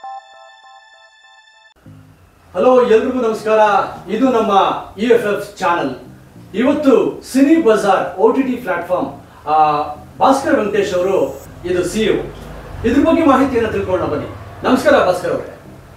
hello ಎಲ್ರಿಗೂ ನಮಸ್ಕಾರ ಇದು ನಮ್ಮ ಇ ಎಫ್ ಎಫ್ ಚಾನಲ್ ಇವತ್ತು Cini Bazaar O T T platform Bhaskar Venkatesh ಅವರು ಇದು ಸಿ ಇದ್ರ ಬಗ್ಗೆ ಮಾಹಿತಿಯನ್ನು ತಿಳ್ಕೊಳ್ಳೋಣ ಬನ್ನಿ ನಮಸ್ಕಾರ ಭಾಸ್ಕರ್ ಅವರೇ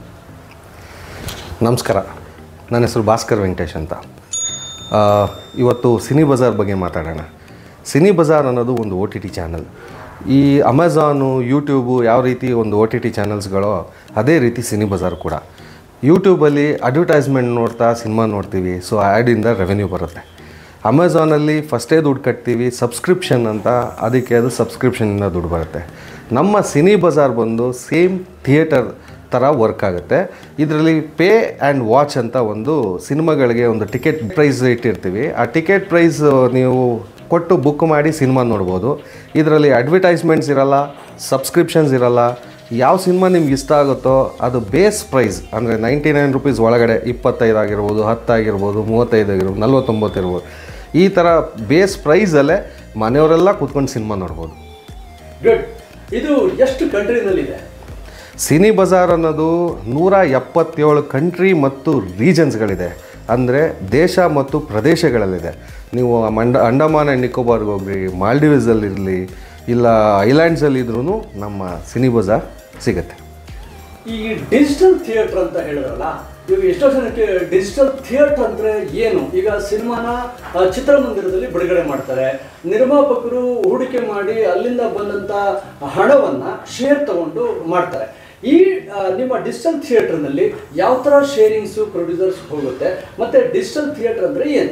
ನಮಸ್ಕಾರ ನನ್ನ ಹೆಸರು ಭಾಸ್ಕರ್ ವೆಂಕಟೇಶ್ ಅಂತ ಆ, ಇವತ್ತು ಸಿನಿ ಬಜಾರ್ ಬಗ್ಗೆ ಮಾತಾಡೋಣ ಸಿನಿ ಬಜಾರ್ ಅನ್ನೋದು ಒಂದು ಓ ಟಿ ಟಿ ಚಾನಲ್ ಈ ಅಮೆಝಾನು ಯೂಟ್ಯೂಬು ಯಾವ ರೀತಿ ಒಂದು ಓ ಟಿ ಟಿ ಚಾನಲ್ಸ್ಗಳೋ ಅದೇ ರೀತಿ ಸಿನಿ ಬಜಾರ್ ಕೂಡ ಯೂಟ್ಯೂಬಲ್ಲಿ ಅಡ್ವರ್ಟೈಸ್ಮೆಂಟ್ ನೋಡ್ತಾ ಸಿನಿಮಾ ನೋಡ್ತೀವಿ ಸೊ ಆ್ಯಡಿಂದ ರೆವೆನ್ಯೂ ಬರುತ್ತೆ ಅಮೆಝಾನಲ್ಲಿ ಫಸ್ಟೇ ದುಡ್ಡು ಕಟ್ತೀವಿ ಸಬ್ಸ್ಕ್ರಿಪ್ಷನ್ ಅಂತ ಅದಕ್ಕೆ ಅದು ಸಬ್ಸ್ಕ್ರಿಪ್ಷನಿಂದ ದುಡ್ಡು ಬರುತ್ತೆ ನಮ್ಮ ಸಿನಿ ಬಜಾರ್ ಬಂದು ಸೇಮ್ ಥಿಯೇಟರ್ ಥರ ವರ್ಕ್ ಆಗುತ್ತೆ ಇದರಲ್ಲಿ ಪೇ ಆ್ಯಂಡ್ ವಾಚ್ ಅಂತ ಒಂದು ಸಿನಿಮಾಗಳಿಗೆ ಒಂದು ಟಿಕೆಟ್ ಪ್ರೈಸ್ ಇಟ್ಟಿರ್ತೀವಿ ಆ ಟಿಕೆಟ್ ಪ್ರೈಸ್ ನೀವು ಕೊಟ್ಟು ಬುಕ್ ಮಾಡಿ ಸಿನಿಮಾ ನೋಡ್ಬೋದು ಇದರಲ್ಲಿ ಅಡ್ವರ್ಟೈಸ್ಮೆಂಟ್ಸ್ ಇರಲ್ಲ ಸಬ್ಸ್ಕ್ರಿಪ್ಷನ್ಸ್ ಇರಲ್ಲ ಯಾವ ಸಿನಿಮಾ ನಿಮ್ಗೆ ಇಷ್ಟ ಆಗುತ್ತೋ ಅದು ಬೇಸ್ ಪ್ರೈಸ್ ಅಂದರೆ ನೈಂಟಿ ನೈನ್ ರುಪೀಸ್ ಒಳಗಡೆ ಇಪ್ಪತ್ತೈದು ಆಗಿರ್ಬೋದು ಹತ್ತಾಗಿರ್ಬೋದು ಮೂವತ್ತೈದು ಆಗಿರ್ಬೋದು ನಲ್ವತ್ತೊಂಬತ್ತು ಇರ್ಬೋದು ಈ ಥರ ಬೇಸ್ ಪ್ರೈಸಲ್ಲೇ ಮನೆಯವರೆಲ್ಲ ಕೂತ್ಕೊಂಡು ಸಿನಿಮಾ ನೋಡ್ಬೋದು ಗುಡ್ ಇದು ಎಷ್ಟು ಕಂಟ್ರಿನಲ್ಲಿದೆ ಸಿನಿ ಬಜಾರ್ ಅನ್ನೋದು ನೂರ ಎಪ್ಪತ್ತೇಳು ಕಂಟ್ರಿ ಮತ್ತು ರೀಜನ್ಸ್ಗಳಿದೆ ಅಂದರೆ ದೇಶ ಮತ್ತು ಪ್ರದೇಶಗಳಲ್ಲಿದೆ ನೀವು ಮಂಡ ಅಂಡಮಾನ್ ಆ್ಯಂಡ್ ನಿಕೋಬಾರ್ಗೆ ಹೋಗ್ರಿ ಮಾಲ್ಡೀವ್ಸಲ್ಲಿರಲಿ ಇಲ್ಲ ಐಲ್ಯಾಂಡ್ಸಲ್ಲಿ ಇದ್ರೂ ನಮ್ಮ ಸಿನಿ ಬಜಾರ್ ಸಿಗುತ್ತೆ ಈ ಡಿಜಿಟಲ್ ಥಿಯೇಟರ್ ಅಂತ ಹೇಳಿದ್ರಲ್ಲ ಇವಾಗ ಎಷ್ಟೋ ಜನಕ್ಕೆ ಡಿಜಿಟಲ್ ಥಿಯೇಟರ್ ಅಂದ್ರೆ ಏನು ಈಗ ಸಿನಿಮಾನ ಆ, ಚಿತ್ರಮಂದಿರದಲ್ಲಿ ಬಿಡುಗಡೆ ಮಾಡ್ತಾರೆ ನಿರ್ಮಾಪಕರು ಹೂಡಿಕೆ ಮಾಡಿ ಅಲ್ಲಿಂದ ಬಂದಂತ ಹಣವನ್ನ ಶೇರ್ ತಗೊಂಡು ಮಾಡ್ತಾರೆ ಈ ಆ, ನಿಮ್ಮ ಡಿಜಿಟಲ್ ಥಿಯೇಟರ್ನಲ್ಲಿ ಯಾವ ಥರ ಶೇರಿಂಗ್ಸು ಪ್ರೊಡ್ಯೂಸರ್ಸ್ ಹೋಗುತ್ತೆ ಮತ್ತೆ ಡಿಜಿಟಲ್ ಥಿಯೇಟರ್ ಅಂದ್ರೆ ಏನು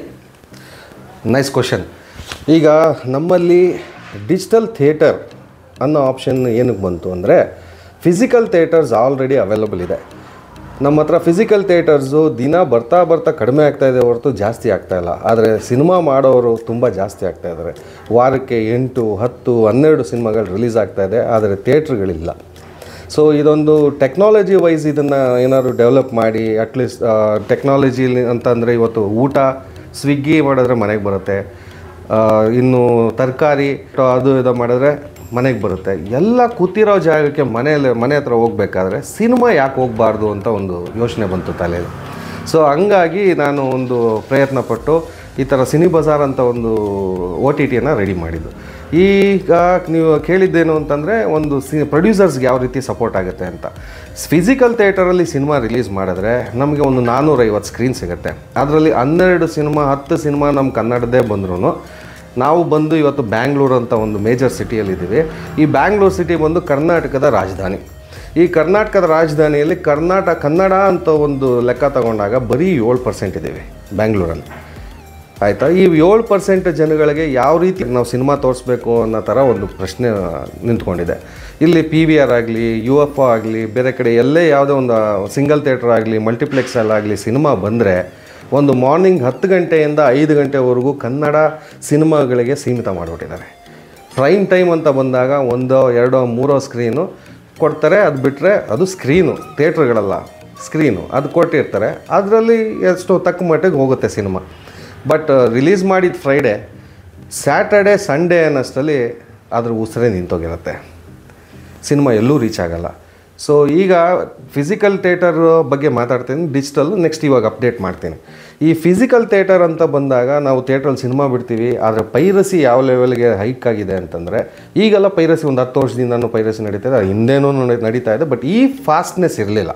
ನೈಸ್ ಕ್ವಶನ್ ಈಗ ನಮ್ಮಲ್ಲಿ ಡಿಜಿಟಲ್ ಥಿಯೇಟರ್ ಅನ್ನೋ ಆಪ್ಷನ್ ಏನಕ್ಕೆ ಬಂತು ಅಂದರೆ ಫಿಸಿಕಲ್ ಥಿಯೇಟರ್ಸ್ ಆಲ್ರೆಡಿ ಅವೈಲಬಲ್ ಇದೆ ನಮ್ಮ ಹತ್ರ ಫಿಸಿಕಲ್ ಥಿಯೇಟರ್ಸು ದಿನ ಬರ್ತಾ ಬರ್ತಾ ಕಡಿಮೆ ಆಗ್ತಾ ಇದೆ ಹೊರತು ಜಾಸ್ತಿ ಆಗ್ತಾ ಇಲ್ಲ ಆದರೆ ಸಿನಿಮಾ ಮಾಡೋರು ತುಂಬ ಜಾಸ್ತಿ ಆಗ್ತಾ ಇದ್ದಾರೆ ವಾರಕ್ಕೆ ಎಂಟು ಹತ್ತು ಹನ್ನೆರಡು ಸಿನಿಮಾಗಳು ರಿಲೀಸ್ ಆಗ್ತಾ ಇದೆ ಆದರೆ ಥಿಯೇಟ್ರ್ಗಳಿಲ್ಲ ಸೊ ಇದೊಂದು ಟೆಕ್ನಾಲಜಿ ವೈಸ್ ಇದನ್ನು ಏನಾದ್ರು ಡೆವಲಪ್ ಮಾಡಿ ಅಟ್ಲೀಸ್ಟ್ ಟೆಕ್ನಾಲಜಿ ಅಂತಂದರೆ ಇವತ್ತು ಊಟ ಸ್ವಿಗ್ಗಿ ಮಾಡಿದ್ರೆ ಮನೆಗೆ ಬರುತ್ತೆ ಆ, ಇನ್ನು ತರಕಾರಿ ಅದು ಇದು ಮಾಡಿದ್ರೆ ಮನೆಗೆ ಬರುತ್ತೆ ಎಲ್ಲ ಕೂತಿರೋ ಜಾಗಕ್ಕೆ ಮನೆಯಲ್ಲಿ ಮನೆ ಹತ್ರ ಹೋಗ್ಬೇಕಾದ್ರೆ ಸಿನಿಮಾ ಯಾಕೆ ಹೋಗಬಾರ್ದು ಅಂತ ಒಂದು ಯೋಚನೆ ಬಂತು ತಲೆಯಲ್ಲಿ ಸೊ ಹಂಗಾಗಿ ನಾನು ಒಂದು ಪ್ರಯತ್ನ ಪಟ್ಟು ಈ ಥರ ಸಿನಿ ಬಜಾರ್ ಅಂತ ಒಂದು ಓ ಟಿ ಟಿಯನ್ನು ರೆಡಿ ಮಾಡಿದ್ದು ಈಗ ನೀವು ಕೇಳಿದ್ದೇನು ಅಂತಂದರೆ ಒಂದು ಸಿ ಪ್ರೊಡ್ಯೂಸರ್ಸ್ಗೆ ಯಾವ ರೀತಿ ಸಪೋರ್ಟ್ ಆಗುತ್ತೆ ಅಂತ ಫಿಸಿಕಲ್ ಥಿಯೇಟರಲ್ಲಿ ಸಿನಿಮಾ ರಿಲೀಸ್ ಮಾಡಿದ್ರೆ ನಮಗೆ ಒಂದು ನಾನ್ನೂರೈವತ್ತು ಸ್ಕ್ರೀನ್ ಸಿಗುತ್ತೆ ಅದರಲ್ಲಿ ಹನ್ನೆರಡು ಸಿನಿಮಾ ಹತ್ತು ಸಿನಿಮಾ ನಮ್ಮ ಕನ್ನಡದೇ ಬಂದ್ರೂ ನಾವು ಬಂದು ಇವತ್ತು ಬ್ಯಾಂಗ್ಳೂರು ಅಂತ ಒಂದು ಮೇಜರ್ ಸಿಟಿಯಲ್ಲಿದ್ದೀವಿ ಈ ಬ್ಯಾಂಗ್ಳೂರು ಸಿಟಿ ಬಂದು ಕರ್ನಾಟಕದ ರಾಜಧಾನಿ ಈ ಕರ್ನಾಟಕದ ರಾಜಧಾನಿಯಲ್ಲಿ ಕರ್ನಾಟಕ ಕನ್ನಡ ಅಂತ ಒಂದು ಲೆಕ್ಕ ತಗೊಂಡಾಗ ಬರೀ ಏಳು ಪರ್ಸೆಂಟ್ ಇದ್ದೀವಿ ಬ್ಯಾಂಗ್ಳೂರಲ್ಲಿ ಆಯಿತಾ ಈ ಏಳು ಪರ್ಸೆಂಟ್ ಜನಗಳಿಗೆ ಯಾವ ರೀತಿ ನಾವು ಸಿನಿಮಾ ತೋರಿಸ್ಬೇಕು ಅನ್ನೋ ಥರ ಒಂದು ಪ್ರಶ್ನೆ ನಿಂತ್ಕೊಂಡಿದೆ ಇಲ್ಲಿ ಪಿ ವಿ ಆರ್ ಆಗಲಿ ಯು ಎಫ್ ಒ ಆಗಲಿ ಬೇರೆ ಕಡೆ ಎಲ್ಲೇ ಯಾವುದೋ ಒಂದು ಸಿಂಗಲ್ ಥಿಯೇಟ್ರ್ ಆಗಲಿ ಮಲ್ಟಿಪ್ಲೆಕ್ಸಲ್ಲಾಗಲಿ ಸಿನಿಮಾ ಬಂದರೆ ಒಂದು ಮಾರ್ನಿಂಗ್ ಹತ್ತು ಗಂಟೆಯಿಂದ ಐದು ಗಂಟೆವರೆಗೂ ಕನ್ನಡ ಸಿನಿಮಾಗಳಿಗೆ ಸೀಮಿತ ಮಾಡಿಬಿಟ್ಟಿದ್ದಾರೆ ಪ್ರೈಮ್ ಟೈಮ್ ಅಂತ ಬಂದಾಗ ಒಂದೋ ಎರಡೋ ಮೂರೋ ಸ್ಕ್ರೀನು ಕೊಡ್ತಾರೆ ಅದು ಬಿಟ್ಟರೆ ಅದು ಸ್ಕ್ರೀನು ಥಿಯೇಟ್ರ್ಗಳಲ್ಲ ಸ್ಕ್ರೀನು ಅದು ಕೊಟ್ಟಿರ್ತಾರೆ ಅದರಲ್ಲಿ ಎಷ್ಟು ತಕ್ಕ ಮಟ್ಟಿಗೆ ಹೋಗುತ್ತೆ ಸಿನಿಮಾ ಬಟ್ ರಿಲೀಸ್ ಮಾಡಿದ ಫ್ರೈಡೇ ಸ್ಯಾಟರ್ಡೆ ಸಂಡೇ ಅನ್ನಷ್ಟರಲ್ಲಿ ಅದ್ರ ಉಸಿರೇ ನಿಂತೋಗಿರುತ್ತೆ ಸಿನಿಮಾ ಎಲ್ಲೂ ರೀಚ್ ಆಗಲ್ಲ ಸೊ ಈಗ ಫಿಸಿಕಲ್ ಥಿಯೇಟರ್ ಬಗ್ಗೆ ಮಾತಾಡ್ತೀನಿ ಡಿಜಿಟಲ್ ನೆಕ್ಸ್ಟ್ ಇವಾಗ ಅಪ್ಡೇಟ್ ಮಾಡ್ತೀನಿ ಈ ಫಿಸಿಕಲ್ ಥಿಯೇಟರ್ ಅಂತ ಬಂದಾಗ ನಾವು ಥಿಯೇಟ್ರಲ್ಲಿ ಸಿನಿಮಾ ಬಿಡ್ತೀವಿ ಆದರೆ ಪೈರಸಿ ಯಾವ ಲೆವೆಲ್ಗೆ ಹೈಕ್ ಆಗಿದೆ ಅಂತಂದರೆ ಈಗೆಲ್ಲ ಪೈರಸಿ ಒಂದು ಹತ್ತು ವರ್ಷದಿಂದನೂ ಪೈರಸಿ ನಡೀತಾ ಇದೆ ಹಿಂದೇನೂ ನಡಿ- ನಡೀತಾ ಇದೆ ಬಟ್ ಈ ಫಾಸ್ಟ್ನೆಸ್ ಇರಲಿಲ್ಲ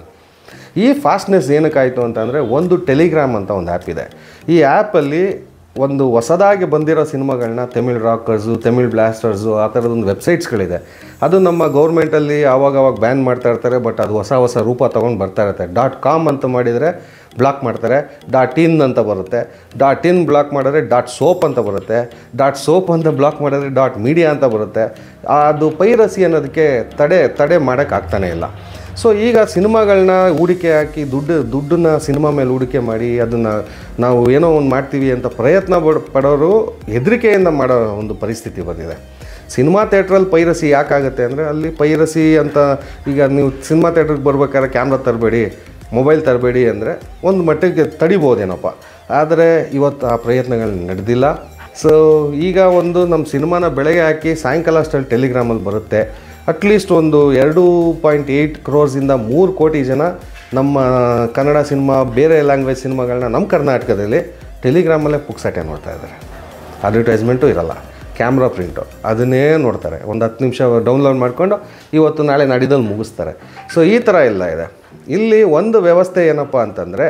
ಈ ಫಾಸ್ಟ್ನೆಸ್ ಏನಕ್ಕಾಯಿತು ಅಂತಂದರೆ ಒಂದು ಟೆಲಿಗ್ರಾಮ್ ಅಂತ ಒಂದು ಆ್ಯಪ್ ಇದೆ ಈ ಆ್ಯಪಲ್ಲಿ ಒಂದು ಹೊಸದಾಗಿ ಬಂದಿರೋ ಸಿನಿಮಾಗಳನ್ನ ತಮಿಳ್ ರಾಕರ್ಸು ತಮಿಳ್ ಬ್ಲಾಸ್ಟರ್ಸು ಆ ಥರದೊಂದು ವೆಬ್ಸೈಟ್ಸ್ಗಳಿದೆ ಅದು ನಮ್ಮ ಗೌರ್ಮೆಂಟಲ್ಲಿ ಆವಾಗ ಅವಾಗ ಬ್ಯಾನ್ ಮಾಡ್ತಾ ಇರ್ತಾರೆ ಬಟ್ ಅದು ಹೊಸ ಹೊಸ ರೂಪ ತೊಗೊಂಡು ಬರ್ತಾ ಇರುತ್ತೆ ಡಾಟ್ ಕಾಮ್ ಅಂತ ಮಾಡಿದರೆ ಬ್ಲಾಕ್ ಮಾಡ್ತಾರೆ ಡಾಟ್ ಇನ್ ಅಂತ ಬರುತ್ತೆ ಡಾಟ್ ಇನ್ ಬ್ಲಾಕ್ ಮಾಡಿದ್ರೆ ಡಾಟ್ ಸೋಪ್ ಅಂತ ಬರುತ್ತೆ ಡಾಟ್ ಸೋಪ್ ಅಂತ ಬ್ಲಾಕ್ ಮಾಡಿದ್ರೆ ಡಾಟ್ ಮೀಡಿಯಾ ಅಂತ ಬರುತ್ತೆ ಅದು ಪೈರಸಿ ಅನ್ನೋದಕ್ಕೆ ತಡೆ ತಡೆ ಮಾಡೋಕ್ಕಾಗ್ತಾನೆ ಇಲ್ಲ ಸೊ ಈಗ ಸಿನಿಮಾಗಳನ್ನ ಹೂಡಿಕೆ ಹಾಕಿ ದುಡ್ಡು ದುಡ್ಡನ್ನ ಸಿನಿಮಾ ಮೇಲೆ ಹೂಡಿಕೆ ಮಾಡಿ ಅದನ್ನು ನಾವು ಏನೋ ಒಂದು ಮಾಡ್ತೀವಿ ಅಂತ ಪ್ರಯತ್ನ ಪಡ್- ಪಡೋರು ಹೆದರಿಕೆಯಿಂದ ಮಾಡೋ ಒಂದು ಪರಿಸ್ಥಿತಿ ಬಂದಿದೆ ಸಿನಿಮಾ ಥಿಯೇಟ್ರಲ್ಲಿ ಪೈರಸಿ ಯಾಕಾಗುತ್ತೆ ಅಂದರೆ ಅಲ್ಲಿ ಪೈರಸಿ ಅಂತ ಈಗ ನೀವು ಸಿನಿಮಾ ಥಿಯೇಟ್ರಿಗೆ ಬರ್ಬೇಕಾದ್ರೆ ಕ್ಯಾಮ್ರಾ ತರಬೇಡಿ ಮೊಬೈಲ್ ತರಬೇಡಿ ಅಂದರೆ ಒಂದು ಮಟ್ಟಿಗೆ ತಡಿಬೋದೇನಪ್ಪ ಆದರೆ ಇವತ್ತು ಆ ಪ್ರಯತ್ನಗಳು ನಡೆದಿಲ್ಲ ಸೊ ಈಗ ಒಂದು ನಮ್ಮ ಸಿನಿಮಾನ ಬೆಳಗ್ಗೆ ಹಾಕಿ ಸಾಯಂಕಾಲ ಅಷ್ಟರಲ್ಲಿ ಟೆಲಿಗ್ರಾಮಲ್ಲಿ ಬರುತ್ತೆ ಅಟ್ಲೀಸ್ಟ್ ಒಂದು ಎರಡು ಪಾಯಿಂಟ್ ಏಯ್ಟ್ ಕ್ರೋರ್ಸಿಂದ ಮೂರು ಕೋಟಿ ಜನ ನಮ್ಮ ಕನ್ನಡ ಸಿನಿಮಾ ಬೇರೆ ಲ್ಯಾಂಗ್ವೇಜ್ ಸಿನಿಮಾಗಳನ್ನ ನಮ್ಮ ಕರ್ನಾಟಕದಲ್ಲಿ ಟೆಲಿಗ್ರಾಮಲ್ಲೇ ಪುಕ್ಸಾಟೆ ನೋಡ್ತಾ ಇದ್ದಾರೆ ಅಡ್ವರ್ಟೈಸ್ಮೆಂಟು ಇರಲ್ಲ ಕ್ಯಾಮ್ರಾ ಪ್ರಿಂಟು ಅದನ್ನೇ ನೋಡ್ತಾರೆ ಒಂದು ಹತ್ತು ನಿಮಿಷ ಡೌನ್ಲೋಡ್ ಮಾಡಿಕೊಂಡು ಇವತ್ತು ನಾಳೆ ನಾಡಿದಲ್ಲಿ ಮುಗಿಸ್ತಾರೆ ಸೊ ಈ ಥರ ಎಲ್ಲ ಇದೆ ಇಲ್ಲಿ ಒಂದು ವ್ಯವಸ್ಥೆ ಏನಪ್ಪ ಅಂತಂದರೆ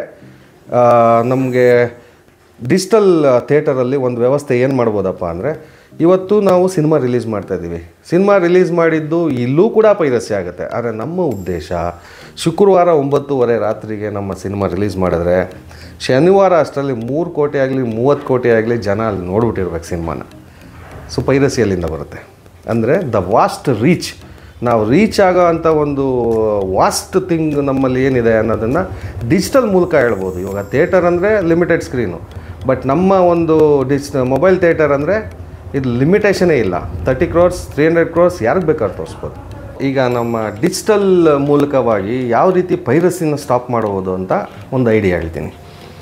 ನಮಗೆ ಡಿಜಿಟಲ್ ಥಿಯೇಟರಲ್ಲಿ ಒಂದು ವ್ಯವಸ್ಥೆ ಏನು ಮಾಡ್ಬೋದಪ್ಪ ಅಂದರೆ ಇವತ್ತು ನಾವು ಸಿನಿಮಾ ರಿಲೀಸ್ ಮಾಡ್ತಾ ಇದ್ದೀವಿ ಸಿನಿಮಾ ರಿಲೀಸ್ ಮಾಡಿದ್ದು ಇಲ್ಲೂ ಕೂಡ ಪೈರಸಿ ಆಗುತ್ತೆ ಆದರೆ ನಮ್ಮ ಉದ್ದೇಶ ಶುಕ್ರವಾರ ಒಂಬತ್ತುವರೆ ರಾತ್ರಿಗೆ ನಮ್ಮ ಸಿನಿಮಾ ರಿಲೀಸ್ ಮಾಡಿದ್ರೆ ಶನಿವಾರ ಅಷ್ಟರಲ್ಲಿ ಮೂರು ಕೋಟಿ ಆಗಲಿ ಮೂವತ್ತು ಕೋಟಿ ಆಗಲಿ ಜನ ಅಲ್ಲಿ ನೋಡ್ಬಿಟ್ಟಿರ್ಬೇಕು ಸಿನಿಮಾನ ಸೊ ಪೈರಸಿ ಎಲ್ಲಿಂದ ಬರುತ್ತೆ ಅಂದರೆ ದ ವಾಸ್ಟ್ ರೀಚ್ ನಾವು ರೀಚ್ ಆಗೋ ಅಂಥ ಒಂದು ವಾಸ್ಟ್ ಥಿಂಗ್ ನಮ್ಮಲ್ಲಿ ಏನಿದೆ ಅನ್ನೋದನ್ನು ಡಿಜಿಟಲ್ ಮೂಲಕ ಹೇಳ್ಬೋದು ಇವಾಗ ಥಿಯೇಟರ್ ಅಂದರೆ ಲಿಮಿಟೆಡ್ ಸ್ಕ್ರೀನು ಬಟ್ ನಮ್ಮ ಒಂದು ಡಿಜ್ ಮೊಬೈಲ್ ಥಿಯೇಟರ್ ಅಂದರೆ ಇದು ಲಿಮಿಟೇಷನೇ ಇಲ್ಲ thirty crores three hundred crores ಯಾರಿಗೆ ಬೇಕಾದ್ರೂ ತೋರಿಸ್ಬೋದು ಈಗ ನಮ್ಮ ಡಿಜಿಟಲ್ ಮೂಲಕವಾಗಿ ಯಾವ ರೀತಿ ಪೈರಸಿನ ಸ್ಟಾಪ್ ಮಾಡ್ಬೋದು ಅಂತ ಒಂದು ಐಡಿಯಾ ಹೇಳ್ತೀನಿ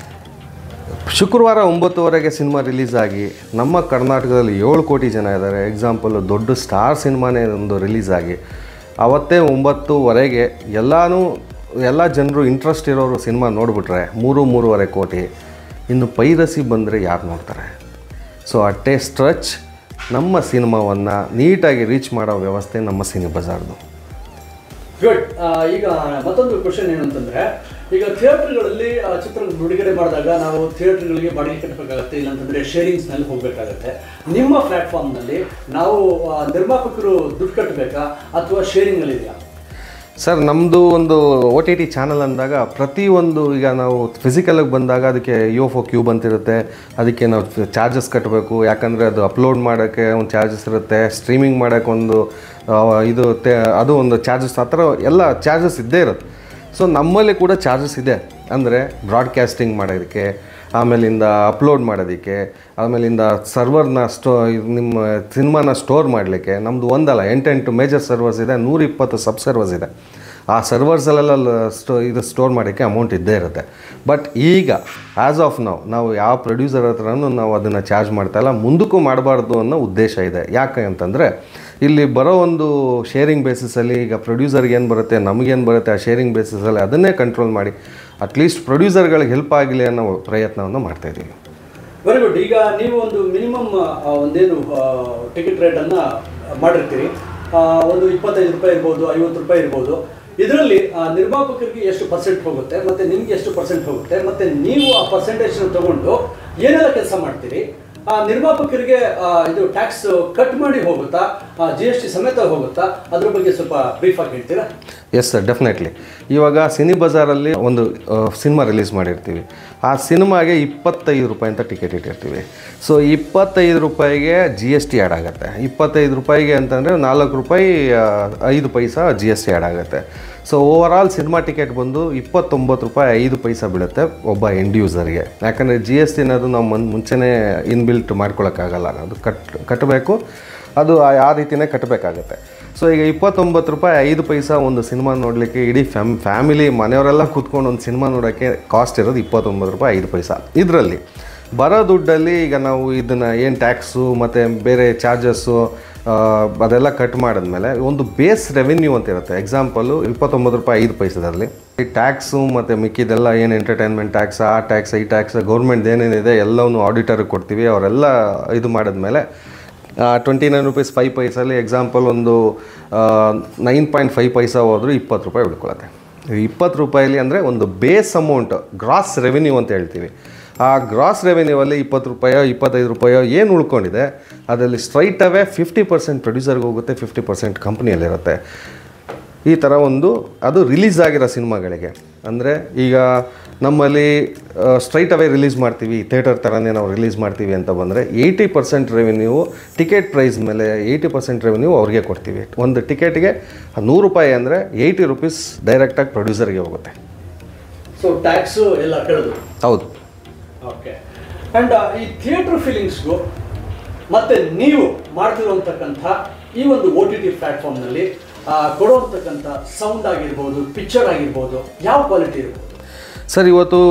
ಶುಕ್ರವಾರ ಒಂಬತ್ತುವರೆಗೆ ಸಿನಿಮಾ ರಿಲೀಸ್ ಆಗಿ ನಮ್ಮ ಕರ್ನಾಟಕದಲ್ಲಿ ಏಳು ಕೋಟಿ ಜನ ಇದ್ದಾರೆ ಎಕ್ಸಾಂಪಲ್ ದೊಡ್ಡ ಸ್ಟಾರ್ ಸಿನಿಮಾನೇ ಒಂದು ರಿಲೀಸ್ ಆಗಿ ಅವತ್ತೇ ಒಂಬತ್ತುವರೆಗೆ ಎಲ್ಲನೂ ಎಲ್ಲ ಜನರು ಇಂಟ್ರೆಸ್ಟ್ ಇರೋರು ಸಿನಿಮಾ ನೋಡಿಬಿಟ್ರೆ ಮೂರು ಮೂರುವರೆ ಕೋಟಿ ಇನ್ನು ಪೈರಸಿ ಬಂದರೆ ಯಾರು ನೋಡ್ತಾರೆ ಸೊ ಅಟ್ಟೆ ಸ್ಟ್ರೆಚ್ ನಮ್ಮ ಸಿನಿಮಾವನ್ನು ನೀಟಾಗಿ ರೀಚ್ ಮಾಡೋ ವ್ಯವಸ್ಥೆ ನಮ್ಮ ಸಿನಿ ಬಜಾರ್ದು ಗುಡ್ ಈಗ ಮತ್ತೊಂದು ಕ್ವಶನ್ ಏನು ಅಂತಂದ್ರೆ ಈಗ ಥಿಯೇಟರ್ಗಳಲ್ಲಿ ಚಿತ್ರ ಬಿಡುಗಡೆ ಮಾಡಿದಾಗ ನಾವು ಥಿಯೇಟರ್ಗಳಿಗೆ ಬಾಡಿಗೆ ಕಟ್ಟಬೇಕಾಗತ್ತೆ ಇಲ್ಲಾಂತಂದ್ರೆ ಶೇರಿಂಗ್ಸ್ನಲ್ಲಿ ಹೋಗಬೇಕಾಗತ್ತೆ ನಿಮ್ಮ ಪ್ಲಾಟ್ಫಾರ್ಮ್ನಲ್ಲಿ ನಾವು ಆ, ನಿರ್ಮಾಪಕರು ದುಡ್ಡು ಕಟ್ಟಬೇಕಾ ಅಥವಾ ಶೇರಿಂಗಲ್ಲಿ ಇದೆಯಾ ಸರ್ ನಮ್ಮದು ಒಂದು ಒ ಟಿ ಟಿ ಚಾನಲ್ ಅಂದಾಗ ಪ್ರತಿಯೊಂದು ಈಗ ನಾವು ಫಿಸಿಕಲಾಗಿ ಬಂದಾಗ ಅದಕ್ಕೆ ಯೋಫೋ ಕ್ಯೂಬ್ ಅಂತಿರುತ್ತೆ ಅದಕ್ಕೆ ನಾವು ಚಾರ್ಜಸ್ ಕಟ್ಟಬೇಕು ಯಾಕಂದರೆ ಅದು ಅಪ್ಲೋಡ್ ಮಾಡೋಕ್ಕೆ ಒಂದು ಚಾರ್ಜಸ್ ಇರುತ್ತೆ ಸ್ಟ್ರೀಮಿಂಗ್ ಮಾಡೋಕ್ಕೆ ಒಂದು ಆ, ಇದು ತೆ ಅದು ಒಂದು ಚಾರ್ಜಸ್ ಆ ಥರ ಎಲ್ಲ ಚಾರ್ಜಸ್ ಇದ್ದೇ ಇರುತ್ತೆ ಸೊ ನಮ್ಮಲ್ಲಿ ಕೂಡ ಚಾರ್ಜಸ್ ಇದೆ ಅಂದರೆ ಬ್ರಾಡ್ಕಾಸ್ಟಿಂಗ್ ಮಾಡೋದಕ್ಕೆ ಆಮೇಲಿಂದ ಅಪ್ಲೋಡ್ ಮಾಡೋದಕ್ಕೆ ಆಮೇಲಿಂದ ಸರ್ವರ್ನ ಸ್ಟೋ ಇದು ನಿಮ್ಮ ಸಿನಿಮಾನ ಸ್ಟೋರ್ ಮಾಡಲಿಕ್ಕೆ ನಮ್ಮದು ಒಂದಲ್ಲ ಎಂಟೆಂಟು ಮೇಜರ್ ಸರ್ವರ್ಸ್ ಇದೆ ನೂರಿಪ್ಪತ್ತು ಸಬ್ ಸರ್ವರ್ಸ್ ಇದೆ ಆ ಸರ್ವರ್ಸಲ್ಲೆಲ್ಲ ಸ್ಟೋ ಇದು ಸ್ಟೋರ್ ಮಾಡೋಕ್ಕೆ ಅಮೌಂಟ್ ಇದ್ದೇ ಇರುತ್ತೆ ಬಟ್ ಈಗ ಆ್ಯಸ್ ಆಫ್ ನಾವು ನಾವು ಯಾವ ಪ್ರೊಡ್ಯೂಸರ್ ಹತ್ರನೂ ನಾವು ಅದನ್ನು ಚಾರ್ಜ್ ಮಾಡ್ತಾಯಿಲ್ಲ ಮುಂದಕ್ಕೂ ಮಾಡಬಾರ್ದು ಅನ್ನೋ ಉದ್ದೇಶ ಇದೆ ಯಾಕೆ ಅಂತಂದರೆ ಇಲ್ಲಿ ಬರೋ ಒಂದು ಶೇರಿಂಗ್ ಬೇಸಿಸಲ್ಲಿ ಈಗ ಪ್ರೊಡ್ಯೂಸರ್ಗೆ ಏನು ಬರುತ್ತೆ ನಮಗೇನು ಬರುತ್ತೆ ಆ ಶೇರಿಂಗ್ ಬೇಸಿಸಲ್ಲಿ ಅದನ್ನೇ ಕಂಟ್ರೋಲ್ ಮಾಡಿ ಅಟ್ಲೀಸ್ಟ್ ಪ್ರೊಡ್ಯೂಸರ್ಗಳಿಗೆ ಹೆಲ್ಪ್ ಆಗಲಿ ಅನ್ನೋ ಪ್ರಯತ್ನವನ್ನು ಮಾಡ್ತಾಯಿದ್ದೀವಿ ವೆರಿ ಗುಡ್ ಈಗ ನೀವು ಒಂದು ಮಿನಿಮಮ್ ಒಂದೇನು ಟಿಕೆಟ್ ರೇಟನ್ನು ಮಾಡಿರ್ತೀರಿ ಆ, ಒಂದು ಇಪ್ಪತ್ತೈದು ರೂಪಾಯಿ ಇರ್ಬೋದು ಐವತ್ತು ರೂಪಾಯಿ ಇರ್ಬೋದು ಇದರಲ್ಲಿ ನಿರ್ಮಾಪಕರಿಗೆ ಎಷ್ಟು ಪರ್ಸೆಂಟ್ ಹೋಗುತ್ತೆ ಮತ್ತೆ ನಿಮ್ಗೆ ಎಷ್ಟು ಪರ್ಸೆಂಟ್ ಹೋಗುತ್ತೆ ಮತ್ತೆ ನೀವು ಆ ಪರ್ಸೆಂಟೇಜ್ ತಗೊಂಡು ಏನೆಲ್ಲ ಕೆಲಸ ಮಾಡ್ತೀರಿ ಆ ನಿರ್ಮಾಪಕರಿಗೆ ಆ, ಇದು ಟ್ಯಾಕ್ಸ್ ಕಟ್ ಮಾಡಿ ಹೋಗುತ್ತಾ ಜಿ ಎಸ್ ಟಿ ಸಮೇತ ಹೋಗುತ್ತಾ ಅದ್ರ ಬಗ್ಗೆ ಸ್ವಲ್ಪ ಬ್ರೀಫ್ ಆಗಿ ಹೇಳ್ತೀರಾ ಎಸ್ ಸರ್ ಡೆಫಿನೆಟ್ಲಿ ಇವಾಗ ಸಿನಿ ಬಜಾರಲ್ಲಿ ಒಂದು ಸಿನಿಮಾ ರಿಲೀಸ್ ಮಾಡಿರ್ತೀವಿ ಆ ಸಿನಿಮಾಗೆ ಇಪ್ಪತ್ತೈದು ರೂಪಾಯಿ ಅಂತ ಟಿಕೆಟ್ ಇಟ್ಟಿರ್ತೀವಿ ಸೊ ಇಪ್ಪತ್ತೈದು ರೂಪಾಯಿಗೆ ಜಿ ಎಸ್ ಟಿ ಆ್ಯಡ್ ಆಗುತ್ತೆ ಇಪ್ಪತ್ತೈದು ರೂಪಾಯಿಗೆ ಅಂತಂದರೆ ನಾಲ್ಕು ರೂಪಾಯಿ ಆ, ಐದು paisa G S T add ಆಗುತ್ತೆ so over all cinema ticket ಬಂದು ಇಪ್ಪತ್ತೊಂಬತ್ತು ರೂಪಾಯಿ ಐದು ಪೈಸಾ ಬೀಳುತ್ತೆ ಒಬ್ಬ ಎಂಡ್ ಯೂಸರ್ಗೆ ಯಾಕಂದರೆ ಜಿ ಎಸ್ ಟಿ ಅನ್ನೋದು ನಾವು ಮನ್ ಮುಂಚೆನೇ ಇನ್ಬಿಲ್ಟ್ ಮಾಡ್ಕೊಳಕ್ಕಾಗಲ್ಲ ಅದು ಕಟ್ ಕಟ್ಟಬೇಕು ಅದು ಆ ಆ ರೀತಿಯೇ ಕಟ್ಟಬೇಕಾಗತ್ತೆ ಸೊ ಈಗ ಇಪ್ಪತ್ತೊಂಬತ್ತು ರೂಪಾಯಿ ಐದು ಪೈಸಾ ಒಂದು ಸಿನಿಮಾ ನೋಡಲಿಕ್ಕೆ ಇಡೀ ಫ್ಯಾಮ್ ಫ್ಯಾಮಿಲಿ ಮನೆಯವರೆಲ್ಲ ಕೂತ್ಕೊಂಡು ಒಂದು ಸಿನಿಮಾ ನೋಡೋಕ್ಕೆ ಕಾಸ್ಟ್ ಇರೋದು ಇಪ್ಪತ್ತೊಂಬತ್ತು ರೂಪಾಯಿ ಐದು ಪೈಸಾ ಇದರಲ್ಲಿ ಬರೋ ದುಡ್ಡಲ್ಲಿ ಈಗ ನಾವು ಇದನ್ನು ಏನು ಟ್ಯಾಕ್ಸು ಮತ್ತು ಬೇರೆ ಚಾರ್ಜಸ್ಸು ಅದೆಲ್ಲ ಕಟ್ ಮಾಡಿದ್ಮೇಲೆ ಒಂದು ಬೇಸ್ ರೆವೆನ್ಯೂ ಅಂತ ಇರುತ್ತೆ ಎಕ್ಸಾಂಪಲು ಇಪ್ಪತ್ತೊಂಬತ್ತು ರೂಪಾಯಿ ಐದು ಪೈಸದಲ್ಲಿ ಈ ಟ್ಯಾಕ್ಸು ಮತ್ತು ಮಿಕ್ಕಿದೆಲ್ಲ ಏನು ಎಂಟರ್ಟೈನ್ಮೆಂಟ್ ಟ್ಯಾಕ್ಸ್ ಆ ಟ್ಯಾಕ್ಸ್ ಈ ಟ್ಯಾಕ್ಸ್ ಗೌರ್ಮೆಂಟ್ ಏನೇನಿದೆ ಎಲ್ಲವನ್ನೂ ಆಡಿಟರ್ಗೆ ಕೊಡ್ತೀವಿ ಅವರೆಲ್ಲ ಇದು ಮಾಡಿದ್ಮೇಲೆ ಟ್ವೆಂಟಿ ನೈನ್ ರುಪೀಸ್ ಫೈವ್ ಪೈಸಲ್ಲಿ ಎಕ್ಸಾಂಪಲ್ ಒಂದು ನೈನ್ ಪಾಯಿಂಟ್ ಫೈವ್ ಪೈಸಾ ಹೋದರೂ ಇಪ್ಪತ್ತು ರೂಪಾಯಿ ಉಳ್ಕೊಳತ್ತೆ ಇಪ್ಪತ್ತು ರೂಪಾಯಿಲಿ ಅಂದರೆ ಒಂದು ಬೇಸ್ ಅಮೌಂಟ್ ಗ್ರಾಸ್ ರೆವೆನ್ಯೂ ಅಂತ ಹೇಳ್ತೀವಿ ಆ ಗ್ರಾಸ್ ರೆವೆನ್ಯೂವಲ್ಲಿ ಇಪ್ಪತ್ತು ರೂಪಾಯೋ ಇಪ್ಪತ್ತೈದು ರೂಪಾಯೋ ಏನು ಉಳ್ಕೊಂಡಿದೆ ಅದರಲ್ಲಿ ಸ್ಟ್ರೈಟ್ ಅವೇ ಫಿಫ್ಟಿ ಪರ್ಸೆಂಟ್ ಪ್ರೊಡ್ಯೂಸರ್ಗೆ ಹೋಗುತ್ತೆ ಫಿಫ್ಟಿ ಪರ್ಸೆಂಟ್ ಕಂಪ್ನಿಯಲ್ಲಿರುತ್ತೆ ಈ ಥರ ಒಂದು ಅದು ರಿಲೀಸ್ ಆಗಿರೋ ಸಿನಿಮಾಗಳಿಗೆ ಅಂದರೆ ಈಗ ನಮ್ಮಲ್ಲಿ ಸ್ಟ್ರೈಟ್ ಅವೇ ರಿಲೀಸ್ ಮಾಡ್ತೀವಿ ಥಿಯೇಟರ್ ಥರನೇ ನಾವು ರಿಲೀಸ್ ಮಾಡ್ತೀವಿ ಅಂತ ಬಂದರೆ eighty percent revenue ticket price ಮೇಲೆ ಏಯ್ಟಿ ಪರ್ಸೆಂಟ್ ರೆವೆನ್ಯೂ ಅವ್ರಿಗೆ ಕೊಡ್ತೀವಿ ಒಂದು ಟಿಕೆಟ್ಗೆ ನೂರು ರೂಪಾಯಿ ಅಂದರೆ ಏಯ್ಟಿ ರುಪೀಸ್ ಡೈರೆಕ್ಟಾಗಿ ಪ್ರೊಡ್ಯೂಸರ್ಗೆ ಹೋಗುತ್ತೆ ಸೊ ಟ್ಯಾಕ್ಸು ಎಲ್ಲ ಕಳೆದು ಹೌದು ಓಕೆ ಆ್ಯಂಡ್ ಈ ಥಿಯೇಟರ್ ಫೀಲಿಂಗ್ಸ್ಗೂ ಮತ್ತೆ ನೀವು ಮಾಡ್ತಿರುವಂತಕ್ಕಂಥ ಈ ಒಂದು ಓ ಟಿ ಟಿ ಪ್ಲ್ಯಾಟ್ಫಾರ್ಮ್ನಲ್ಲಿ ಕೊಡುವಂತಕ್ಕಂಥ ಸೌಂಡ್ ಆಗಿರ್ಬೋದು ಪಿಕ್ಚರ್ ಆಗಿರ್ಬೋದು ಯಾವ ಕ್ವಾಲಿಟಿ ಇರ್ಬೋದು ಸರ್ ಇವತ್ತು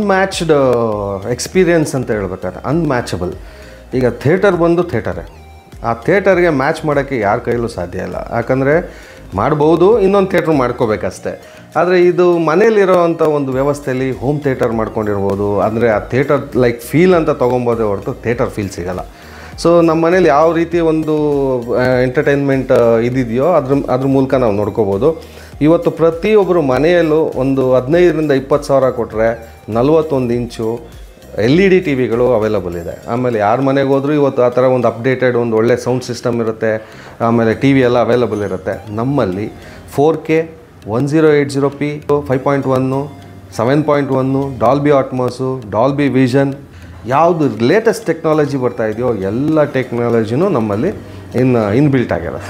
ಅನ್ಮ್ಯಾಚ್ಡ್ ಎಕ್ಸ್ಪೀರಿಯನ್ಸ್ ಅಂತ ಹೇಳ್ಬೇಕಾದ್ರೆ ಅನ್ಮ್ಯಾಚಬಲ್ ಈಗ ಥಿಯೇಟರ್ ಬಂದು ಥಿಯೇಟರೇ ಆ ಥಿಯೇಟರ್ಗೆ ಮ್ಯಾಚ್ ಮಾಡೋಕ್ಕೆ ಯಾರ ಕೈಲೂ ಸಾಧ್ಯ ಇಲ್ಲ ಯಾಕಂದರೆ ಮಾಡ್ಬೋದು ಇನ್ನೊಂದು ಥಿಯೇಟ್ರ್ ಮಾಡ್ಕೋಬೇಕಷ್ಟೆ ಆದರೆ ಇದು ಮನೇಲಿರೋವಂಥ ಒಂದು ವ್ಯವಸ್ಥೆಯಲ್ಲಿ ಹೋಮ್ ಥಿಯೇಟರ್ ಮಾಡ್ಕೊಂಡಿರ್ಬೋದು ಅಂದರೆ ಆ ಥಿಯೇಟರ್ ಲೈಕ್ ಫೀಲ್ ಅಂತ ತೊಗೊಬೋದೇ ಹೊರತು ಥಿಯೇಟರ್ ಫೀಲ್ ಸಿಗಲ್ಲ ಸೊ ನಮ್ಮ ಮನೇಲಿ ಯಾವ ರೀತಿ ಒಂದು ಎಂಟರ್ಟೈನ್ಮೆಂಟ್ ಇದಿದೆಯೋ ಅದ್ರ ಅದ್ರ ಮೂಲಕ ನಾವು ನೋಡ್ಕೋಬೋದು ಇವತ್ತು ಪ್ರತಿಯೊಬ್ಬರು ಮನೆಯಲ್ಲೂ ಒಂದು ಹದಿನೈದರಿಂದ ಇಪ್ಪತ್ತು ಸಾವಿರ ಕೊಟ್ಟರೆ ನಲ್ವತ್ತೊಂದು ಇಂಚು ಎಲ್ ಇ ಡಿ ಟಿ ವಿಗಳು ಅವೈಲಬಲ್ ಇದೆ ಆಮೇಲೆ ಯಾರ ಮನೆಗೆ ಹೋದರೂ ಇವತ್ತು ಆ ಥರ ಒಂದು ಅಪ್ಡೇಟೆಡ್ ಒಂದು ಒಳ್ಳೆ ಸೌಂಡ್ ಸಿಸ್ಟಮ್ ಇರುತ್ತೆ ಆಮೇಲೆ ಟಿ ವಿ ಎಲ್ಲ ಅವೈಲಬಲ್ ಇರುತ್ತೆ ನಮ್ಮಲ್ಲಿ four K one zero eight zero P five point one seven point one Dolby Atmos Dolby vision ಯಾವುದು ಲೇಟೆಸ್ಟ್ ಟೆಕ್ನಾಲಜಿ ಬರ್ತಾ ಇದೆಯೋ ಎಲ್ಲ ಟೆಕ್ನಾಲಜಿನೂ ನಮ್ಮಲ್ಲಿ ಇನ್ನು ಇನ್ಬಿಲ್ಟ್ ಆಗಿರುತ್ತೆ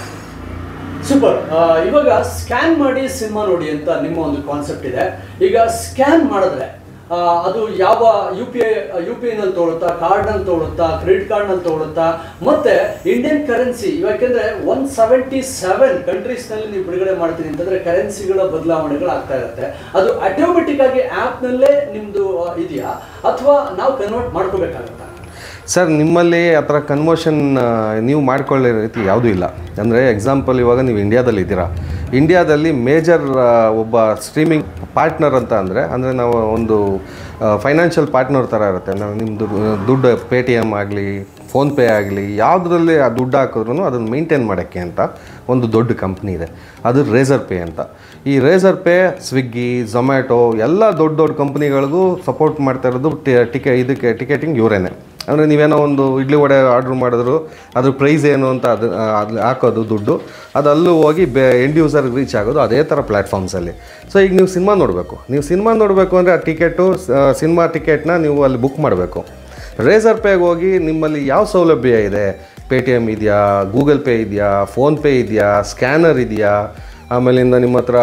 ಸೂಪರ್ ಇವಾಗ ಸ್ಕ್ಯಾನ್ ಮಾಡಿ ಸಿನಿಮಾ ನೋಡಿ ಅಂತ ನಿಮ್ಮ ಒಂದು ಕಾನ್ಸೆಪ್ಟ್ ಇದೆ ಈಗ ಸ್ಕ್ಯಾನ್ ಮಾಡಿದ್ರೆ ಆ, ಅದು ಯಾವ U P I U P ಐನಲ್ಲಿ ತಗೊಳುತ್ತಾ ಕಾರ್ಡ್ನಲ್ಲಿ ತಗೊಳುತ್ತಾ ಕ್ರೆಡಿಟ್ ಕಾರ್ಡ್ನಲ್ಲಿ ತಗೊಳುತ್ತಾ ಮತ್ತೆ ಇಂಡಿಯನ್ ಕರೆನ್ಸಿ ಯಾಕೆಂದ್ರೆ ಒನ್ ಸೆವೆಂಟಿ ಸೆವೆನ್ ಕಂಟ್ರೀಸ್ನಲ್ಲಿ ನೀವು ಬಿಡುಗಡೆ ಮಾಡ್ತೀನಿ ಅಂತಂದ್ರೆ ಕರೆನ್ಸಿಗಳ ಬದಲಾವಣೆಗಳು ಆಗ್ತಾ ಇರುತ್ತೆ ಅದು ಆಟೋಮೆಟಿಕ್ ಆಗಿ ಆ್ಯಪ್ನಲ್ಲೇ ನಿಮ್ಮದು ಇದೆಯಾ ಅಥವಾ ನಾವು ಕನ್ವರ್ಟ್ ಮಾಡ್ಕೋಬೇಕಾಗತ್ತಾ ಸರ್ ನಿಮ್ಮಲ್ಲಿ ಆ ಥರ ಕನ್ವರ್ಷನ್ ನೀವು ಮಾಡ್ಕೊಳ್ಳೋ ರೀತಿ ಯಾವುದೂ ಇಲ್ಲ ಅಂದರೆ ಎಕ್ಸಾಂಪಲ್ ಇವಾಗ ನೀವು ಇಂಡಿಯಾದಲ್ಲಿ ಇದ್ದೀರಾ ಇಂಡಿಯಾದಲ್ಲಿ ಮೇಜರ್ ಒಬ್ಬ ಸ್ಟ್ರೀಮಿಂಗ್ ಪಾರ್ಟ್ನರ್ ಅಂತ ಅಂದರೆ ಅಂದರೆ ನಾವು ಒಂದು ಫೈನಾನ್ಷಿಯಲ್ ಪಾರ್ಟ್ನರ್ ಥರ ಇರುತ್ತೆ ನಾವು ನಿಮ್ಮದು ದುಡ್ಡು ಪೇ ಟಿ ಎಮ್ ಆಗಲಿ ಫೋನ್ಪೇ ಆಗಲಿ ಯಾವುದರಲ್ಲಿ ಆ ದುಡ್ಡು ಹಾಕಿದ್ರು ಅದನ್ನು ಮೇಂಟೈನ್ ಮಾಡೋಕ್ಕೆ ಅಂತ ಒಂದು ದೊಡ್ಡ ಕಂಪ್ನಿ ಇದೆ ಅದು ರೇಸರ್ ಪೇ ಅಂತ ಈ ರೇಸರ್ ಪೇ ಸ್ವಿಗ್ಗಿ ಝೊಮ್ಯಾಟೊ ಎಲ್ಲ ದೊಡ್ಡ ದೊಡ್ಡ ಕಂಪ್ನಿಗಳಿಗೂ ಸಪೋರ್ಟ್ ಮಾಡ್ತಾ ಇರೋದು ಟಿಕೆ ಇದಕ್ಕೆ ಟಿಕೆಟಿಂಗ್ ಇವರೇನೆ ಅಂದರೆ ನೀವೇನೋ ಒಂದು ಇಡ್ಲಿ ವಡೆ ಆರ್ಡ್ರ್ ಮಾಡಿದ್ರು ಅದ್ರ ಪ್ರೈಸ್ ಏನು ಅಂತ ಅದು ಅದು ಹಾಕೋದು ದುಡ್ಡು ಅದು ಅಲ್ಲೂ ಹೋಗಿ ಬೆ ಎಂಡ್ ಯೂಸರ್ಗೆ ರೀಚ್ ಆಗೋದು ಅದೇ ಥರ ಪ್ಲ್ಯಾಟ್ಫಾರ್ಮ್ಸಲ್ಲಿ ಸೊ ಈಗ ನೀವು ಸಿನಿಮಾ ನೋಡಬೇಕು ನೀವು ಸಿನಿಮಾ ನೋಡಬೇಕು ಅಂದರೆ ಆ ಟಿಕೆಟು ಸಿನಿಮಾ ಟಿಕೆಟ್ನ ನೀವು ಅಲ್ಲಿ ಬುಕ್ ಮಾಡಬೇಕು ರೇಸರ್ ಪೇಗೆ ಹೋಗಿ ನಿಮ್ಮಲ್ಲಿ ಯಾವ ಸೌಲಭ್ಯ ಇದೆ ಪೇ ಟಿ ಎಮ್ ಇದೆಯಾ ಗೂಗಲ್ ಪೇ ಇದೆಯಾ ಫೋನ್ಪೇ ಇದೆಯಾ ಸ್ಕ್ಯಾನರ್ ಇದೆಯಾ ಆಮೇಲಿಂದ ನಿಮ್ಮ ಹತ್ರ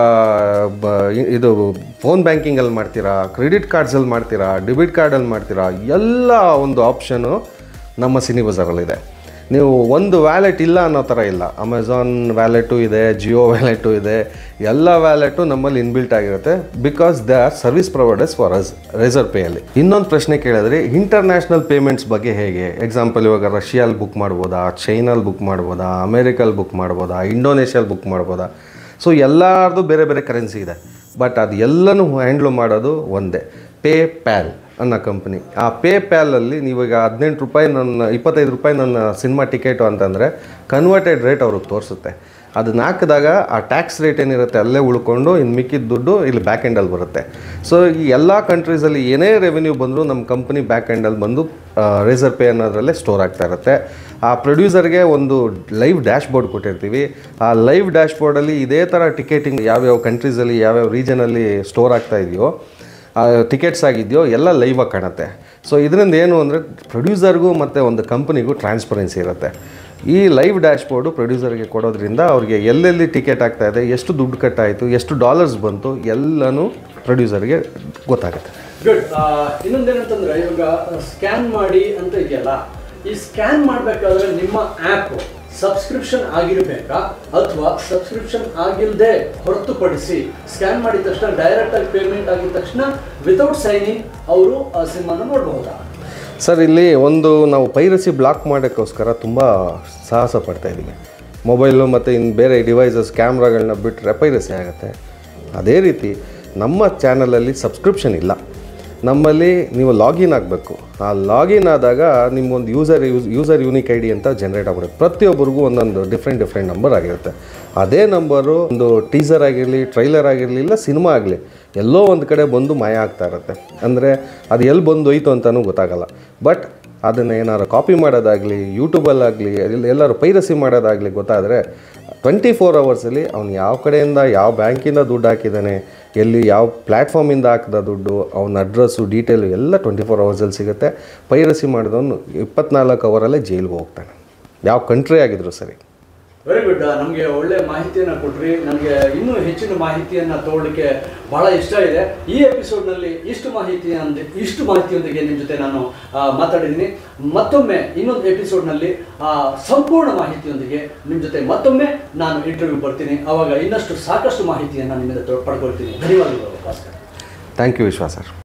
ಬ ಇ- ಇದು ಫೋನ್ ಬ್ಯಾಂಕಿಂಗಲ್ಲಿ ಮಾಡ್ತೀರಾ ಕ್ರೆಡಿಟ್ ಕಾರ್ಡ್ಸಲ್ಲಿ ಮಾಡ್ತೀರಾ ಡೆಬಿಟ್ ಕಾರ್ಡಲ್ಲಿ ಮಾಡ್ತೀರಾ ಎಲ್ಲ ಒಂದು ಆಪ್ಷನು ನಮ್ಮ ಸಿನಿ ಬಜಾರಲ್ಲಿದೆ ನೀವು ಒಂದು ವ್ಯಾಲೆಟ್ ಇಲ್ಲ ಅನ್ನೋ ಥರ ಇಲ್ಲ ಅಮೆಝಾನ್ ವ್ಯಾಲೆಟು ಇದೆ ಜಿಯೋ ವ್ಯಾಲೆಟು ಇದೆ ಎಲ್ಲ ವ್ಯಾಲೆಟು ನಮ್ಮಲ್ಲಿ ಇನ್ಬಿಲ್ಟ್ ಆಗಿರುತ್ತೆ because they are service providers for us razor ಪೇಯಲ್ಲಿ ಇನ್ನೊಂದು ಪ್ರಶ್ನೆ ಕೇಳಿದ್ರೆ ಇಂಟರ್ನ್ಯಾಷನಲ್ ಪೇಮೆಂಟ್ಸ್ ಬಗ್ಗೆ ಹೇಗೆ ಎಕ್ಸಾಂಪಲ್ ಇವಾಗ ರಷ್ಯಾಲ್ಲಿ ಬುಕ್ ಮಾಡ್ಬೋದಾ ಚೈನಲ್ಲಿ ಬುಕ್ ಮಾಡ್ಬೋದಾ ಅಮೇರಿಕಲ್ಲಿ ಬುಕ್ ಮಾಡ್ಬೋದಾ ಇಂಡೋನೇಷ್ಯಲ್ಲಿ ಬುಕ್ ಮಾಡ್ಬೋದಾ ಸೊ ಎಲ್ಲರದು ಬೇರೆ ಬೇರೆ ಕರೆನ್ಸಿ ಇದೆ ಬಟ್ ಅದು ಎಲ್ಲನೂ ಹ್ಯಾಂಡ್ಲ್ ಮಾಡೋದು ಒಂದೇ ಪೇ ಪ್ಯಾಲ್ ಅನ್ನೋ ಕಂಪ್ನಿ ಆ ಪೇ ಪ್ಯಾಲಲ್ಲಿ ನೀವೀಗ ಹದಿನೆಂಟು ರೂಪಾಯಿ ನನ್ನ ಇಪ್ಪತ್ತೈದು ರೂಪಾಯಿ ನನ್ನ ಸಿನಿಮಾ ಟಿಕೆಟು ಅಂತಂದರೆ ಕನ್ವರ್ಟೆಡ್ ರೇಟ್ ಅವ್ರಿಗೆ ತೋರಿಸುತ್ತೆ ಅದನ್ನ ಹಾಕಿದಾಗ ಆ ಟ್ಯಾಕ್ಸ್ ರೇಟ್ ಏನಿರುತ್ತೆ ಅಲ್ಲೇ ಉಳ್ಕೊಂಡು ಇನ್ನು ಮಿಕ್ಕಿದ ದುಡ್ಡು ಇಲ್ಲಿ ಬ್ಯಾಕ್ ಎಂಡಲ್ಲಿ ಬರುತ್ತೆ ಸೊ ಈ ಎಲ್ಲ ಕಂಟ್ರೀಸಲ್ಲಿ ಏನೇ ರೆವೆನ್ಯೂ ಬಂದರೂ ನಮ್ಮ ಕಂಪ್ನಿ ಬ್ಯಾಕ್ ಎಂಡಲ್ಲಿ ಬಂದು ರೇಸರ್ ಪೇ ಅನ್ನೋದ್ರಲ್ಲೇ ಸ್ಟೋರ್ ಆಗ್ತಾ ಇರುತ್ತೆ ಆ ಪ್ರೊಡ್ಯೂಸರ್ಗೆ ಒಂದು ಲೈವ್ ಡ್ಯಾಶ್ ಬೋರ್ಡ್ ಕೊಟ್ಟಿರ್ತೀವಿ ಆ ಲೈವ್ ಡ್ಯಾಶ್ ಬೋರ್ಡಲ್ಲಿ ಇದೇ ಥರ ಟಿಕೆಟಿಂಗ್ ಯಾವ್ಯಾವ ಕಂಟ್ರೀಸಲ್ಲಿ ಯಾವ್ಯಾವ ರೀಜನಲ್ಲಿ ಸ್ಟೋರ್ ಆಗ್ತಾ ಇದೆಯೋ ಟಿಕೆಟ್ಸ್ ಆಗಿದೆಯೋ ಎಲ್ಲ ಲೈವಾಗಿ ಕಾಣುತ್ತೆ ಸೊ ಇದರಿಂದ ಏನು ಅಂದರೆ ಪ್ರೊಡ್ಯೂಸರ್ಗೂ ಮತ್ತು ಒಂದು ಕಂಪ್ನಿಗೂ ಟ್ರಾನ್ಸ್ಪರೆನ್ಸಿ ಇರುತ್ತೆ ಈ ಲೈವ್ ಡ್ಯಾಶ್ ಬೋರ್ಡು ಪ್ರೊಡ್ಯೂಸರ್ಗೆ ಕೊಡೋದ್ರಿಂದ ಅವ್ರಿಗೆ ಎಲ್ಲೆಲ್ಲಿ ಟಿಕೆಟ್ ಆಗ್ತಾ ಇದೆ ಎಷ್ಟು ದುಡ್ಡು ಕಟ್ಟಾಯಿತು ಎಷ್ಟು ಡಾಲರ್ಸ್ ಬಂತು ಎಲ್ಲನೂ ಪ್ರೊಡ್ಯೂಸರ್ಗೆ ಗೊತ್ತಾಗುತ್ತೆ ಗುಡ್ ಇನ್ನೊಂದೇನಂತಂದ್ರೆ ಇವಾಗ ಸ್ಕ್ಯಾನ್ ಮಾಡಿ ಅಂತ ಇದೆಯಲ್ಲ ಈ ಸ್ಕ್ಯಾನ್ ಮಾಡಬೇಕಾದ್ರೆ ನಿಮ್ಮ ಆ್ಯಪ್ ಸಬ್ಸ್ಕ್ರಿಪ್ಷನ್ ಆಗಿರಬೇಕಾ ಅಥವಾ ಸಬ್ಸ್ಕ್ರಿಪ್ಷನ್ ಆಗಿಲ್ಲದೆ ಹೊರತುಪಡಿಸಿ ಸ್ಕ್ಯಾನ್ ಮಾಡಿದ ತಕ್ಷಣ ಡೈರೆಕ್ಟ್ ಆಗಿ ಪೇಮೆಂಟ್ ಆಗಿದ ತಕ್ಷಣ ವಿತೌಟ್ ಸೈನಿಂಗ್ ಅವರು ಆ ಸಿನಿಮಾನ ನೋಡಬಹುದಾ ಸರ್ ಇಲ್ಲಿ ಒಂದು ನಾವು ಪೈರಸಿ ಬ್ಲಾಕ್ ಮಾಡೋಕ್ಕೋಸ್ಕರ ತುಂಬ ಸಾಹಸ ಪಡ್ತಾ ಇದ್ದೀವಿ ಮೊಬೈಲು ಮತ್ತು ಇನ್ನು ಬೇರೆ ಡಿವೈಸಸ್ ಕ್ಯಾಮ್ರಾಗಳನ್ನ ಬಿಟ್ಟರೆ ಪೈರಸಿ ಆಗುತ್ತೆ ಅದೇ ರೀತಿ ನಮ್ಮ ಚಾನಲಲ್ಲಿ ಸಬ್ಸ್ಕ್ರಿಪ್ಷನ್ ಇಲ್ಲ ನಮ್ಮಲ್ಲಿ ನೀವು ಲಾಗಿನ್ ಆಗಬೇಕು ಆ ಲಾಗಿನ್ ಆದಾಗ ನಿಮ್ಗೊಂದು user use user unique I D ಅಂತ ಜನ್ರೇಟ್ ಆಗ್ಬಿಡುತ್ತೆ ಪ್ರತಿಯೊಬ್ಬರಿಗೂ ಒಂದೊಂದು ಡಿಫ್ರೆಂಟ್ ಡಿಫ್ರೆಂಟ್ ನಂಬರ್ ಆಗಿರುತ್ತೆ ಅದೇ ನಂಬರು ಒಂದು ಟೀಸರ್ ಆಗಿರಲಿ ಟ್ರೈಲರ್ ಆಗಿರಲಿ ಇಲ್ಲ ಸಿನಿಮಾ ಆಗಲಿ ಎಲ್ಲೋ ಒಂದು ಕಡೆ ಬಂದು ಮಾಯ ಆಗ್ತಾ ಇರುತ್ತೆ ಅಂದರೆ ಅದು ಎಲ್ಲಿ ಬಂದು ಹೋಯ್ತು ಅಂತಲೂ ಗೊತ್ತಾಗಲ್ಲ ಬಟ್ ಅದನ್ನು ಏನಾರು ಕಾಪಿ ಮಾಡೋದಾಗಲಿ ಯೂಟ್ಯೂಬಲ್ಲಾಗಲಿ ಎಲ್ಲಿ ಎಲ್ಲರೂ ಪೈರಸಿ ಮಾಡೋದಾಗಲಿ ಗೊತ್ತಾದರೆ ಟ್ವೆಂಟಿ ಫೋರ್ ಅವರ್ಸಲ್ಲಿ ಅವ್ನು ಯಾವ ಕಡೆಯಿಂದ ಯಾವ ಬ್ಯಾಂಕಿಂದ ದುಡ್ಡು ಹಾಕಿದ್ದಾನೆ ಎಲ್ಲಿ ಯಾವ ಪ್ಲ್ಯಾಟ್ಫಾರ್ಮಿಂದ ಹಾಕಿದ ದುಡ್ಡು ಅವನ ಅಡ್ರೆಸ್ಸು ಡೀಟೇಲು ಎಲ್ಲ ಟ್ವೆಂಟಿ ಫೋರ್ ಅವರ್ಸಲ್ಲಿ ಸಿಗುತ್ತೆ ಪೈರಸಿ ಮಾಡಿದವನು ಇಪ್ಪತ್ನಾಲ್ಕು ಅವರಲ್ಲೇ ಜೈಲಿಗೆ ಹೋಗ್ತಾನೆ ಯಾವ ಕಂಟ್ರಿ ಆಗಿದ್ರು ಸರಿ ವೆರಿ ಗುಡ್ ನಮಗೆ ಒಳ್ಳೆ ಮಾಹಿತಿಯನ್ನು ಕೊಟ್ರಿ ನನಗೆ ಇನ್ನೂ ಹೆಚ್ಚಿನ ಮಾಹಿತಿಯನ್ನು ತಗೊಳ್ಳಿಕ್ಕೆ ಬಹಳ ಇಷ್ಟ ಇದೆ ಈ ಎಪಿಸೋಡ್ನಲ್ಲಿ ಇಷ್ಟು ಮಾಹಿತಿ ಅಂದ್ ಇಷ್ಟು ಮಾಹಿತಿಯೊಂದಿಗೆ ನಿಮ್ಮ ಜೊತೆ ನಾನು ಆ, ಮಾತಾಡಿದ್ದೀನಿ ಮತ್ತೊಮ್ಮೆ ಇನ್ನೊಂದು ಎಪಿಸೋಡ್ನಲ್ಲಿ ಆ, ಸಂಪೂರ್ಣ ಮಾಹಿತಿಯೊಂದಿಗೆ ನಿಮ್ಮ ಜೊತೆ ಮತ್ತೊಮ್ಮೆ ನಾನು ಇಂಟರ್ವ್ಯೂ ಬರ್ತೀನಿ ಆವಾಗ ಇನ್ನಷ್ಟು ಸಾಕಷ್ಟು ಮಾಹಿತಿಯನ್ನು ನಿಮ್ಮಿಂದ ತೊ- ಪಡ್ಕೊಳ್ತೀನಿ ಧನ್ಯವಾದಗಳು Bhaskar thank you Vishwas sir